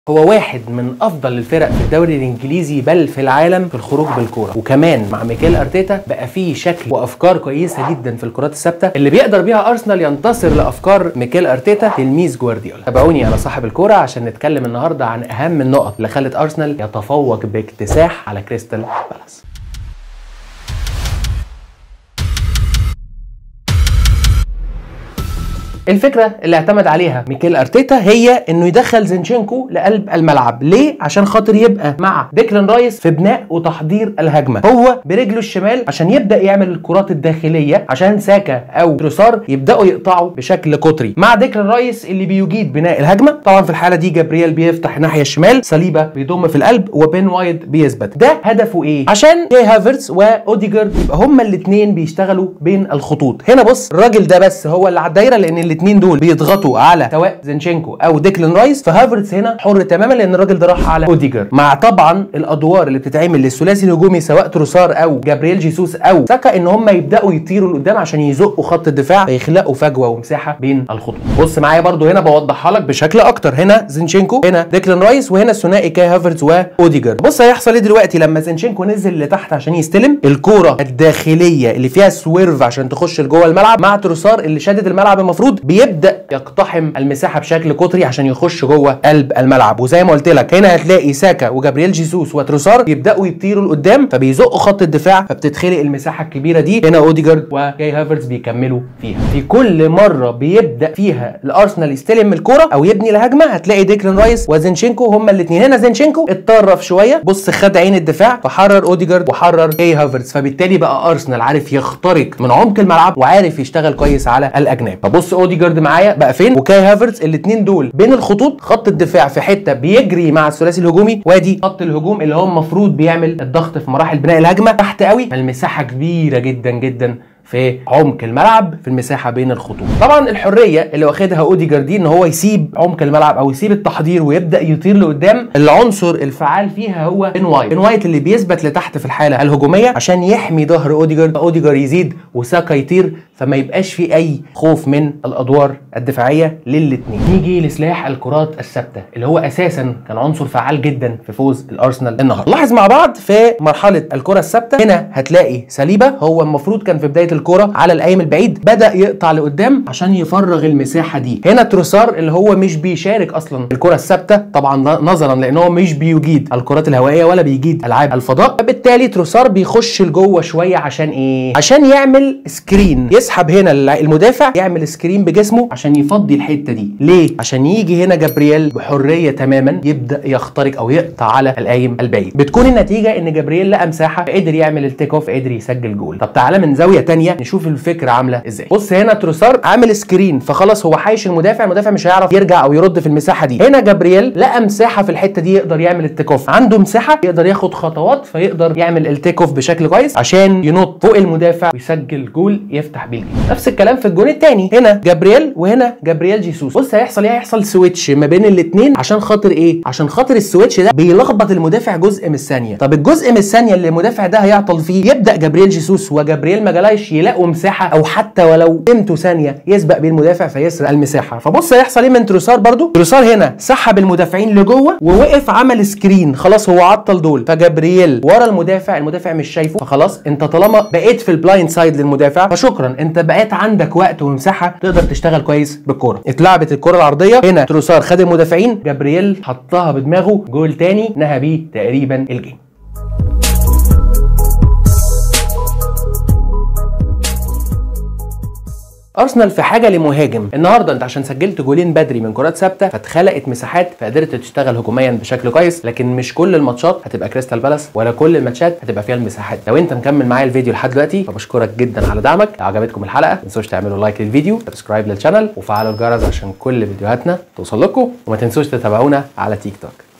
هو واحد من افضل الفرق في الدوري الانجليزي بل في العالم في الخروج بالكوره وكمان مع ميكيل ارتيتا بقى فيه شكل وافكار كويسه جدا في الكرات الثابته اللي بيقدر بيها ارسنال ينتصر لافكار ميكيل ارتيتا تلميذ جوارديولا تابعوني انا صاحب الكوره عشان نتكلم النهارده عن اهم النقط اللي خلت ارسنال يتفوق باكتساح على كريستال بالاس الفكره اللي اعتمد عليها ميكيل ارتيتا هي انه يدخل زينشينكو لقلب الملعب ليه عشان خاطر يبقى مع ديكلان رايس في بناء وتحضير الهجمه هو برجله الشمال عشان يبدا يعمل الكرات الداخليه عشان ساكا او تروسار يبداوا يقطعوا بشكل قطري مع ديكلان رايس اللي بيجيد بناء الهجمه طبعا في الحاله دي جابرييل بيفتح الناحيه الشمال صليبه بيضم في القلب وبين وايد بيثبت ده هدفه ايه عشان كي هافرتس واوديجارد يبقى هما الاثنين بيشتغلوا بين الخطوط هنا بص الراجل ده بس هو اللي على الدايره لان الاثنين دول بيضغطوا على سواء زينشينكو او ديكلان رايس فهافرتس هنا حر تماما لان الراجل ده راح على اوديجر مع طبعا الادوار اللي بتتعمل للثلاثي الهجومي سواء تروسار او جابرييل جيسوس او ساكا ان هم يبداوا يطيروا لقدام عشان يزقوا خط الدفاع فيخلقوا فجوه ومساحه بين الخطوط بص معايا برضو هنا بوضحها لك بشكل اكتر هنا زينشينكو هنا ديكلان رايس وهنا الثنائي كاي هافرتس واوديجر بص هيحصل ايه دلوقتي لما زينشينكو نزل لتحت عشان يستلم الكوره الداخليه اللي فيها سويرف عشان تخش لجوه الملعب مع تروسار اللي شادد الملعب المفروض بيبدا يقتحم المساحه بشكل قطري عشان يخش جوه قلب الملعب وزي ما قلت لك هنا هتلاقي ساكا وجابرييل جيسوس وتروسار يبداوا يطيروا لقدام فبيزقوا خط الدفاع فبتتخلق المساحه الكبيره دي هنا اوديجارد وجاي هافرتس بيكملوا فيها في كل مره بيبدا فيها الارسنال يستلم الكوره او يبني الهجمه هتلاقي ديكلان رايس وزينشينكو هما الاثنين هنا زينشينكو اتطرف شويه بص خد عين الدفاع فحرر اوديجارد وحرر جاي هافرتس فبالتالي بقى ارسنال عارف يخترق من عمق الملعب وعارف يشتغل كويس على الاجناب فبص اوديجارد معايا بقى فين وكاي هافرتس الاثنين دول بين الخطوط خط الدفاع في حته بيجري مع الثلاثي الهجومي وادي خط الهجوم اللي هو المفروض بيعمل الضغط في مراحل بناء الهجمه تحت قوي فالمساحه كبيره جدا جدا في عمق الملعب في المساحه بين الخطوط طبعا الحريه اللي واخدها اوديجارد دي ان هو يسيب عمق الملعب او يسيب التحضير ويبدا يطير لقدام العنصر الفعال فيها هو بين وايت بين وايت اللي بيثبت لتحت في الحاله الهجوميه عشان يحمي ظهر اوديجارد اوديجارد يزيد وساكا يطير فما يبقاش في اي خوف من الادوار الدفاعيه للاثنين نيجي لسلاح الكرات الثابته اللي هو اساسا كان عنصر فعال جدا في فوز الارسنال النهارده لاحظ مع بعض في مرحله الكره الثابته هنا هتلاقي سليبه هو المفروض كان في بدايه الكره على القايم البعيد بدا يقطع لقدام عشان يفرغ المساحه دي هنا تروسار اللي هو مش بيشارك اصلا الكره الثابته طبعا نظرا لان هو مش بيجيد الكرات الهوائيه ولا بيجيد العاب الفضاء فبالتالي تروسار بيخش لجوه شويه عشان ايه عشان يعمل سكرين يسحب هنا المدافع يعمل سكرين بجسمه عشان يفضي الحته دي ليه عشان يجي هنا جابرييل بحريه تماما يبدا يخترق او يقطع على القايم البعيد بتكون النتيجه ان جابرييل لقى مساحه قدر يعمل التيك اوف قدر يسجل جول طب تعالى من زاويه تانية نشوف الفكره عامله ازاي بص هنا تروسار عامل سكرين فخلاص هو حايش المدافع المدافع مش هيعرف يرجع او يرد في المساحه دي هنا جابرييل لقى مساحه في الحته دي يقدر يعمل التيك اوف عنده مساحه يقدر ياخد خطوات فيقدر يعمل التيك اوف بشكل كويس عشان ينط فوق المدافع ويسجل جول يفتح بيه الجيم نفس الكلام في الجون الثاني هنا جابرييل وهنا جابرييل جيسوس بص هيحصل ايه هيحصل سويتش ما بين الاثنين عشان خاطر ايه عشان خاطر السويتش ده بيلخبط المدافع جزء من الثانيه طب الجزء من الثانيه اللي المدافع ده هيعطل فيه يبدا جابرييل جيسوس وجابرييل ماجالايش يلاقوا مساحه او حتى ولو قيمته ثانيه يسبق بيه المدافع فيسرق المساحه فبص هيحصل ايه من تروسار برضو تروسار هنا سحب المدافعين لجوه ووقف عمل سكرين خلاص هو عطل دول فجابرييل ورا المدافع المدافع مش شايفه فخلاص انت طالما بقيت في البلايند سايد للمدافع فشكرا انت بقيت عندك وقت ومساحه تقدر تشتغل كويس بالكوره اتلعبت الكره العرضيه هنا تروسار خد المدافعين جابرييل حطها بدماغه جول تاني نهى بيه تقريبا الجيم ارسنال في حاجه لمهاجم النهارده انت عشان سجلت جولين بدري من كرات ثابته فاتخلقت مساحات فقدرت تشتغل هجوميا بشكل كويس لكن مش كل الماتشات هتبقى كريستال بالاس ولا كل الماتشات هتبقى فيها المساحات لو انت مكمل معايا الفيديو لحد دلوقتي فبشكرك جدا على دعمك لو عجبتكم الحلقه ما تنسوش تعملوا لايك للفيديو سبسكرايب للشانل وفعلوا الجرس عشان كل فيديوهاتنا توصل لكم وما تنسوش تتابعونا على تيك توك